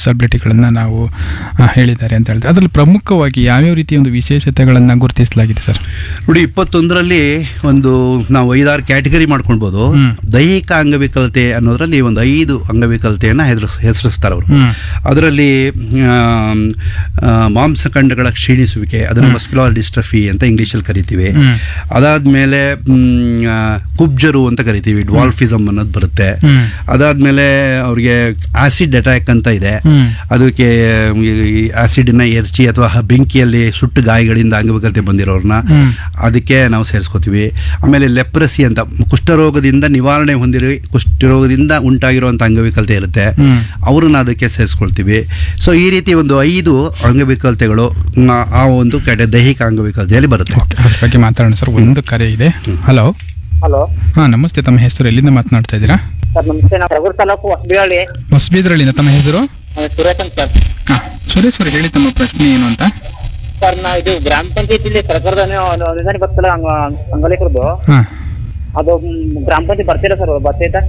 ಡಿಸಬಿಲಿಟಿಗಳನ್ನು ನಾವು ಆ, ಹೇಳಿದ್ದಾರೆ ಅಂತ ಹೇಳಿದ್ರೆ ಅದರಲ್ಲಿ ಪ್ರಮುಖವಾಗಿ ಯಾವ್ಯಾವ ರೀತಿಯ ಒಂದು ವಿಶೇಷತೆಗಳನ್ನು ಗುರುತಿಸಲಾಗಿದೆ ಸರ್ ನೋಡಿ ಇಪ್ಪತ್ತೊಂದರಲ್ಲಿ ಒಂದು ನಾವು ಐದಾರು ಕ್ಯಾಟಗರಿ ಮಾಡ್ಕೊಳ್ಬೋದು ಹ್ಮ್. ದೈಹಿಕ ಅಂಗವಿಕಲತೆ ಅನ್ನೋದ್ರಲ್ಲಿ ಒಂದು ಐದು ಅಂಗವಿಕಲತೆಯನ್ನು ಹೆಸರಿಸ್ ಹೆಸರಿಸ್ತಾರೆ ಅವರು ಹ್ಮ್. ಅದರಲ್ಲಿ ಆಮ್, ಆ, ಮಾಂಸಖಂಡಗಳ ಕ್ಷೀಣಿಸುವಿಕೆ ಅದನ್ನು ಮಸ್ಕ್ಯುಲರ್ ಡಿಸ್ಟ್ರಫಿ ಅಂತ ಇಂಗ್ಲೀಷಲ್ಲಿ ಕರಿತೀವಿ ಹ್ಮ್. ಅದಾದಮೇಲೆ ಕುಬ್ಜರು ಅಂತ ಕರಿತೀವಿ ಡ್ವಾಲ್ಫಿಸಮ್ ಅನ್ನೋದು ಬರುತ್ತೆ ಹ್ಮ್. ಅದಾದಮೇಲೆ ಅವ್ರಿಗೆ ಆಸಿಡ್ ಅಟ್ಯಾಕ್ ಅಂತ ಇದೆ ಹ್ಮ್. ಅದಕ್ಕೆ ಈ ಆಸಿಡ್ನ ಎರಚಿ ಅಥವಾ ಬೆಂಕಿಯಲ್ಲಿ ಸುಟ್ಟು ಗಾಯಗಳಿಂದ ಅಂಗವಿಕಲತೆ ಬಂದಿರೋರನ್ನ ಹ್ಮ್. ಅದಕ್ಕೆ ನಾವು ಸೇರಿಸ್ಕೋತೀವಿ ಆಮೇಲೆ ಲೆಪ್ರಸಿ ಅಂತ ಕುಷ್ಠರೋಗದಿಂದ ನಿವಾರಣೆ ಹೊಂದಿರೋ ಕುಷ್ಠರೋಗದಿಂದ ಉಂಟಾಗಿರುವಂಥ ಅಂಗವಿಕಲತೆ ಇರುತ್ತೆ ಹ್ಮ್. ಅವ್ರನ್ನ ಅದಕ್ಕೆ ಸೇರಿಸ್ಕೊಳ್ತೀವಿ ಸೊ ಈ ರೀತಿ ಒಂದು ಐದು ಅಂಗವಿಕಲತೆಗಳು ಮ, ಆ ಒಂದು ಕೆಟ ದೈಹಿಕ ಅಂಗವಿಕಲತೆಯಲ್ಲಿ ಬರುತ್ತೆ ಓಕೆ ಅದ್ರ ಬಗ್ಗೆ ಮಾತಾಡೋಣ ಸರ್ ಒಂದು ಕರೆ ಇದೆ ಹಲೋ ಹಲೋ ಹಾಂ ನಮಸ್ತೆ ತಮ್ಮ ಹೆಸರು ಎಲ್ಲಿಂದ ಮಾತನಾಡ್ತಾ ಇದ್ದೀರಾ ಸರ್ ನಮಸ್ತೆ ನಾವು ರಘುರ್ ತಾಲೂಕು ಹೊಸಬಿಹಳ್ಳಿ ಹೊಸಬೀದ್ರಳ್ಳಿನ ತಮ್ಮ ಹೆಸರು ಆ, ಸುರೇಶ್ ಅಂತ ಸರ್ ಹಾಂ ಸುರೇಶ್ ಅವ್ರಿಗೆ ಹೇಳಿ ತಮ್ಮ ಪ್ರಶ್ನೆ ಏನು ಅಂತ ಸರ್ ನಾ ಇದು ಗ್ರಾಮ ಪಂಚಾಯತಿಲಿ ಸರ್ಕಾರದ ಒಂದು ಅನುದಾನ ಬರ್ತಲ್ಲ ಅಂಗ ಅಂಗಲೇಕರದ್ದು ಹಾಂ ಅದು ಮ್, ಗ್ರಾಮ ಪಂಚಾಯತ್ ಬರ್ತಿಲ್ಲ ಸರ್ ಬರ್ತೈತಾ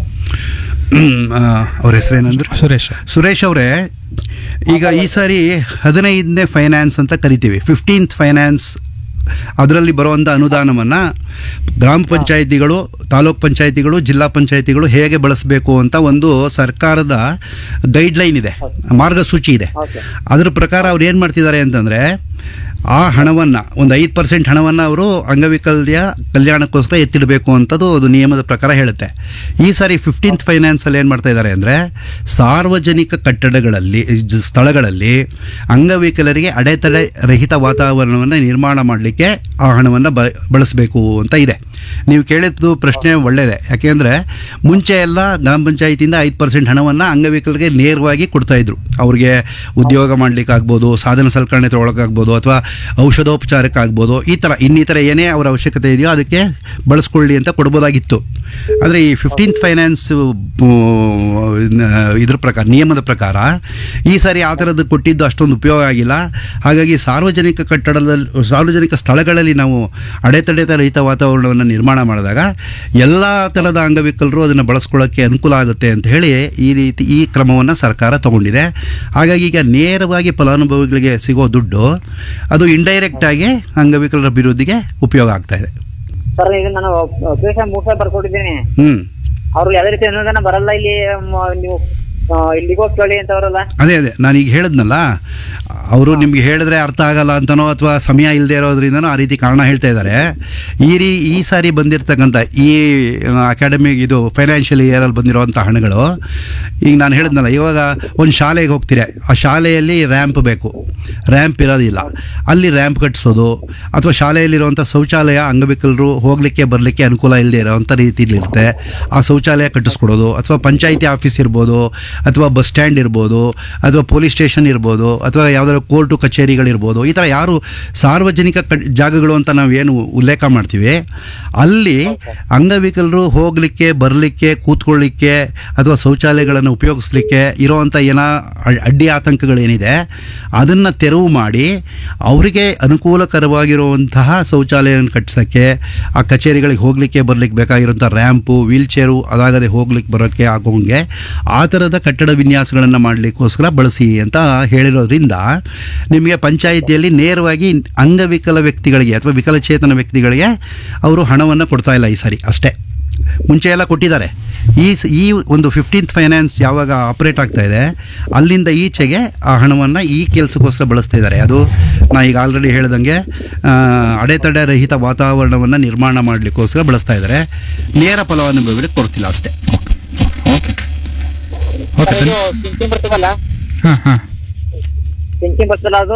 ಅವ್ರ ಹೆಸರೇನಂದ್ರೆ ಸುರೇಶ್ ಸುರೇಶ್ ಅವರೇ ಈಗ ಈ ಸಾರಿ ಹದಿನೈದನೇ ಫೈನಾನ್ಸ್ ಅಂತ ಕರಿತೀವಿ ಫಿಫ್ಟೀನ್ತ್ ಫೈನಾನ್ಸ್ ಅದರಲ್ಲಿ ಬರುವಂಥ ಅನುದಾನವನ್ನು ಗ್ರಾಮ ಪಂಚಾಯಿತಿಗಳು ತಾಲೂಕ್ ಪಂಚಾಯಿತಿಗಳು ಜಿಲ್ಲಾ ಪಂಚಾಯಿತಿಗಳು ಹೇಗೆ ಬಳಸಬೇಕು ಅಂತ ಒಂದು ಸರ್ಕಾರದ ಗೈಡ್ಲೈನ್ ಇದೆ ಮಾರ್ಗಸೂಚಿ ಇದೆ ಓಕೆ ಅದ್ರ ಪ್ರಕಾರ ಅವ್ರು ಏನು ಮಾಡ್ತಿದ್ದಾರೆ ಅಂತಂದರೆ ಆ ಹಣವನ್ನು ಒಂದು ಐದು ಪರ್ಸೆಂಟ್ ಹಣವನ್ನು ಅವರು ಅಂಗವಿಕಲ್ಯ ಕಲ್ಯಾಣಕ್ಕೋಸ್ಕರ ಎತ್ತಿಡಬೇಕು ಅಂತದ್ದು ಅದು ನಿಯಮದ ಪ್ರಕಾರ ಹೇಳುತ್ತೆ ಈ ಸಾರಿ ಫಿಫ್ಟೀನ್ತ್ ಫೈನಾನ್ಸಲ್ಲಿ ಏನು ಮಾಡ್ತಾ ಇದ್ದಾರೆ ಅಂದರೆ ಸಾರ್ವಜನಿಕ ಕಟ್ಟಡಗಳಲ್ಲಿ ಜ- ಸ್ಥಳಗಳಲ್ಲಿ ಅಂಗವಿಕಲರಿಗೆ ಅಡೆತಡೆ ರಹಿತ ವಾತಾವರಣವನ್ನು ನಿರ್ಮಾಣ ಮಾಡಲಿಕ್ಕೆ ಆ ಹಣವನ್ನು ಬ ಬಳಸಬೇಕು ಅಂತ ಇದೆ ನೀವು ಕೇಳಿದ್ದು ಪ್ರಶ್ನೆ ಒಳ್ಳೆಯದೇ ಯಾಕೆಂದರೆ ಮುಂಚೆ ಎಲ್ಲ ಗ್ರಾಮ ಪಂಚಾಯತಿಯಿಂದ ಐದು ಪರ್ಸೆಂಟ್ ಹಣವನ್ನು ಅಂಗವಿಕಲರಿಗೆ ನೇರವಾಗಿ ಕೊಡ್ತಾಯಿದ್ರು ಅವ್ರಿಗೆ ಉದ್ಯೋಗ ಮಾಡಲಿಕ್ಕಾಗ್ಬೋದು ಸಾಧನ ಸಲಕರಣೆ ತೊಗೊಳಕ್ಕಾಗ್ಬೋದು ಅಥವಾ ಔಷಧೋಪಚಾರಕ್ಕಾಗ್ಬೋದು ಈ ಥರ ಇನ್ನಿತರ ಏನೇ ಅವರ ಅವಶ್ಯಕತೆ ಇದೆಯೋ ಅದಕ್ಕೆ ಬಳಸ್ಕೊಳ್ಳಿ ಅಂತ ಕೊಡ್ಬೋದಾಗಿತ್ತು ಆದರೆ ಈ ಫಿಫ್ಟೀನ್ತ್ ಫೈನಾನ್ಸ್ ಇದ್ರ ಪ್ರಕಾರ ನಿಯಮದ ಪ್ರಕಾರ ಈ ಸಾರಿ ಆ ಥರದ್ದು ಕೊಟ್ಟಿದ್ದು ಅಷ್ಟೊಂದು ಉಪಯೋಗ ಆಗಿಲ್ಲ ಹಾಗಾಗಿ ಸಾರ್ವಜನಿಕ ಕಟ್ಟಡದಲ್ಲಿ ಸಾರ್ವಜನಿಕ ಸ್ಥಳಗಳಲ್ಲಿ ನಾವು ಅಡೆತಡೆತ ರಹಿತ ವಾತಾವರಣವನ್ನು ನಿರ್ಮಾಣ ಮಾಡಿದಾಗ ಎಲ್ಲ ಥರದ ಅಂಗವಿಕಲರು ಅದನ್ನು ಬಳಸ್ಕೊಳ್ಳೋಕ್ಕೆ ಅನುಕೂಲ ಆಗುತ್ತೆ ಅಂತ ಹೇಳಿ ಈ ರೀತಿ ಈ ಕ್ರಮವನ್ನು ಸರ್ಕಾರ ತಗೊಂಡಿದೆ ಹಾಗಾಗಿ ಈಗ ನೇರವಾಗಿ ಫಲಾನುಭವಿಗಳಿಗೆ ಸಿಗೋ ದುಡ್ಡು ಅದು ಇಂಡೈರೆಕ್ಟ್ ಆಗಿ ಅಂಗವಿಕಲರ ಅಭಿವೃದ್ಧಿಗೆ ಉಪಯೋಗ ಆಗ್ತಾ ಇದೆ ಸರ್ ಈಗ ನಾನು ಅಪ್ಲಿಕೇಶನ್ ಮೂರು ಸಾವಿರ ಬರ್ಕೊಟ್ಟಿದ್ದೀನಿ ಹ್ಞೂ ಅವ್ರು ಯಾವುದೇ ರೀತಿ ಅನುದಾನ ಬರಲ್ಲ ಇಲ್ಲಿ ಮ, ನೀವು ಆ, ಇಲ್ಲಿಗೆ ಹೋಗಿ ಕೇಳಿ ಅಂತ ಅವರಲ್ಲ ಅದೇ ಅದೇ ನಾನೀಗ ಹೇಳಿದ್ನಲ್ಲ ಅವರು ನಿಮ್ಗೆ ಹೇಳಿದ್ರೆ ಅರ್ಥ ಆಗಲ್ಲ ಅಂತನೋ ಅಥವಾ ಸಮಯ ಇಲ್ಲದೆ ಇರೋದ್ರಿಂದನೋ ಆ ರೀತಿ ಕಾರಣ ಹೇಳ್ತಾ ಇದ್ದಾರೆ ಈ ರೀ ಈ ಸಾರಿ ಬಂದಿರತಕ್ಕಂಥ ಈ ಅಕಾಡೆಮಿಕ್ ಇದು ಫೈನಾನ್ಷಿಯಲ್ ಇಯರಲ್ಲಿ ಬಂದಿರೋವಂಥ ಹಣಗಳು ಈಗ ನಾನು ಹೇಳಿದ್ನಲ್ಲ ಇವಾಗ ಒಂದು ಶಾಲೆಗೆ ಹೋಗ್ತೀರಾ ಆ ಶಾಲೆಯಲ್ಲಿ ರ್ಯಾಂಪ್ ಬೇಕು ರ್ಯಾಂಪ್ ಇರೋದಿಲ್ಲ ಅಲ್ಲಿ ರ್ಯಾಂಪ್ ಕಟ್ಟಿಸೋದು ಅಥವಾ ಶಾಲೆಯಲ್ಲಿರುವಂಥ ಶೌಚಾಲಯ ಅಂಗವಿಕಲರು ಹೋಗಲಿಕ್ಕೆ ಬರಲಿಕ್ಕೆ ಅನುಕೂಲ ಇಲ್ಲದೆ ಇರೋವಂಥ ರೀತಿಲಿರುತ್ತೆ ಆ ಶೌಚಾಲಯ ಕಟ್ಟಿಸ್ಕೊಡೋದು ಅಥವಾ ಪಂಚಾಯಿತಿ ಆಫೀಸ್ ಇರ್ಬೋದು ಅಥವಾ ಬಸ್ ಸ್ಟ್ಯಾಂಡ್ ಇರ್ಬೋದು ಅಥವಾ ಪೊಲೀಸ್ ಸ್ಟೇಷನ್ ಇರ್ಬೋದು ಅಥವಾ ಯಾವುದಾದ್ರು ಕೋರ್ಟು ಕಚೇರಿಗಳಿರ್ಬೋದು ಈ ಥರ ಯಾರು ಸಾರ್ವಜನಿಕ ಕ ಜಾಗಗಳು ಅಂತ ನಾವೇನು ಉಲ್ಲೇಖ ಮಾಡ್ತೀವಿ ಅಲ್ಲಿ ಅಂಗವಿಕಲರು ಹೋಗಲಿಕ್ಕೆ ಬರಲಿಕ್ಕೆ ಕೂತ್ಕೊಳ್ಳಿಕ್ಕೆ ಅಥವಾ ಶೌಚಾಲಯಗಳನ್ನು ಉಪಯೋಗಿಸ್ಲಿಕ್ಕೆ ಇರೋವಂಥ ಏನೋ ಅಡ್- ಅಡ್ಡಿ ಆತಂಕಗಳೇನಿದೆ ಅದನ್ನು ತೆರವು ಮಾಡಿ ಅವರಿಗೆ ಅನುಕೂಲಕರವಾಗಿರುವಂತಹ ಶೌಚಾಲಯವನ್ನು ಕಟ್ಟಿಸೋಕ್ಕೆ ಆ ಕಚೇರಿಗಳಿಗೆ ಹೋಗಲಿಕ್ಕೆ ಬರಲಿಕ್ಕೆ ಬೇಕಾಗಿರುವಂಥ ರ್ಯಾಂಪು ವೀಲ್ ಚೇರು ಅದಾಗದೆ ಹೋಗ್ಲಿಕ್ಕೆ ಬರೋಕ್ಕೆ ಆಗೋಂಗೆ ಆ ಥರದ ಕಟ್ಟಡ ವಿನ್ಯಾಸಗಳನ್ನು ಮಾಡಲಿಕ್ಕೋಸ್ಕರ ಬಳಸಿ ಅಂತ ಹೇಳಿರೋದ್ರಿಂದ ನಿಮಗೆ ಪಂಚಾಯಿತಿಯಲ್ಲಿ ನೇರವಾಗಿ ಅಂಗವಿಕಲ ವ್ಯಕ್ತಿಗಳಿಗೆ ಅಥವಾ ವಿಕಲಚೇತನ ವ್ಯಕ್ತಿಗಳಿಗೆ ಅವರು ಹಣವನ್ನು ಕೊಡ್ತಾ ಇಲ್ಲ ಈ ಸಾರಿ ಅಷ್ಟೇ ಮುಂಚೆ ಎಲ್ಲ ಕೊಟ್ಟಿದ್ದಾರೆ ಈ ಸ- ಈ ಒಂದು ಫಿಫ್ಟೀನ್ತ್ ಫೈನಾನ್ಸ್ ಯಾವಾಗ ಆಪ್ರೇಟ್ ಆಗ್ತಾ ಇದೆ ಅಲ್ಲಿಂದ ಈಚೆಗೆ ಆ ಹಣವನ್ನು ಈ ಕೆಲಸಕ್ಕೋಸ್ಕರ ಬಳಸ್ತಾ ಇದ್ದಾರೆ ಅದು ನಾ ಈಗ ಆಲ್ರೆಡಿ ಹೇಳ್ದಂಗೆ ಆ, ಅಡೆತಡೆ ರಹಿತ ವಾತಾವರಣವನ್ನು ನಿರ್ಮಾಣ ಮಾಡಲಿಕ್ಕೋಸ್ಕರ ಬಳಸ್ತಾ ಇದ್ದಾರೆ ನೇರ ಫಲಾನುಭವಿಗಳಿಗೆ ಕೊಡ್ತಿಲ್ಲ ಅಷ್ಟೇ ಓಕೆ ಓಕೆ ಸರ್, ಇದು ಪಿಂಚಿನ್ ಬರ್ತದಲ್ಲ ಹಾಂ ಹಾಂ ಪಿಂಚಿನ್ ಬರ್ತದಲ್ಲ ಅದು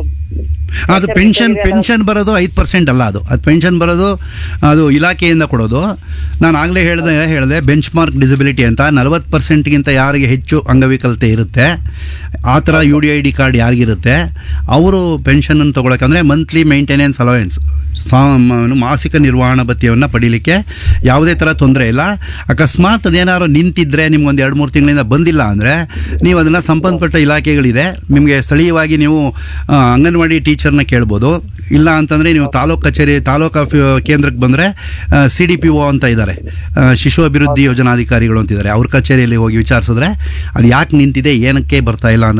ಅದು ಪೆನ್ಷನ್ ಪೆನ್ಷನ್ ಬರೋದು ಐದು ಪರ್ಸೆಂಟ್ ಅಲ್ಲ ಅದು ಅದು ಪೆನ್ಷನ್ ಬರೋದು ಅದು ಇಲಾಖೆಯಿಂದ ಕೊಡೋದು ನಾನು ಆಗಲೇ ಹೇಳಿದೆ ಹೇಳಿದೆ ಬೆಂಚ್ ಮಾರ್ಕ್ ಡಿಸಬಿಲಿಟಿ ಅಂತ ನಲವತ್ತು ಪರ್ಸೆಂಟ್ಗಿಂತ ಯಾರಿಗೆ ಹೆಚ್ಚು ಅಂಗವಿಕಲತೆ ಇರುತ್ತೆ ಆ ಥರ U D I D card ಯಾರಿಗಿರುತ್ತೆ ಅವರು ಪೆನ್ಷನನ್ನು ತೊಗೊಳಕ್ಕೆ ಅಂದರೆ ಮಂತ್ಲಿ ಮೇಂಟೆನೆನ್ಸ್ ಅಲವೆನ್ಸ್ ಸಾ ಮ- ಮಾಸಿಕ ನಿರ್ವಹಣಾ ಭತ್ಯವನ್ನು ಪಡೀಲಿಕ್ಕೆ ಯಾವುದೇ ಥರ ತೊಂದರೆ ಇಲ್ಲ ಅಕಸ್ಮಾತ್ ಅದೇನಾದ್ರು ನಿಂತಿದ್ದರೆ ನಿಮ್ಗೊಂದು ಎರಡು ಮೂರು ತಿಂಗಳಿಂದ ಬಂದಿಲ್ಲ ಅಂದರೆ ನೀವು ಅದನ್ನು ಸಂಬಂಧಪಟ್ಟ ಇಲಾಖೆಗಳಿದೆ ನಿಮಗೆ ಸ್ಥಳೀಯವಾಗಿ ನೀವು ಆ, ಅಂಗನವಾಡಿ ಟೀಚರ್ನ ಕೇಳ್ಬೋದು ಇಲ್ಲ ಅಂತಂದರೆ ನೀವು ತಾಲೂಕು ಕಚೇರಿ ತಾಲೂಕು ಆಫಿ- ಕೇಂದ್ರಕ್ಕೆ ಬಂದರೆ ಸಿ ಡಿ ಪಿ ಒ ಅಂತ ಇದ್ದಾರೆ ಆ, ಶಿಶು ಅಭಿವೃದ್ಧಿ ಯೋಜನಾಧಿಕಾರಿಗಳು ಅಂತಿದ್ದಾರೆ ಅವ್ರ ಕಚೇರಿಯಲ್ಲಿ ಹೋಗಿ ವಿಚಾರಿಸಿದ್ರೆ ಅದು ಯಾಕೆ ನಿಂತಿದೆ ಏನಕ್ಕೆ ಬರ್ತಾ ಇಲ್ಲ ಅನ್ನೋ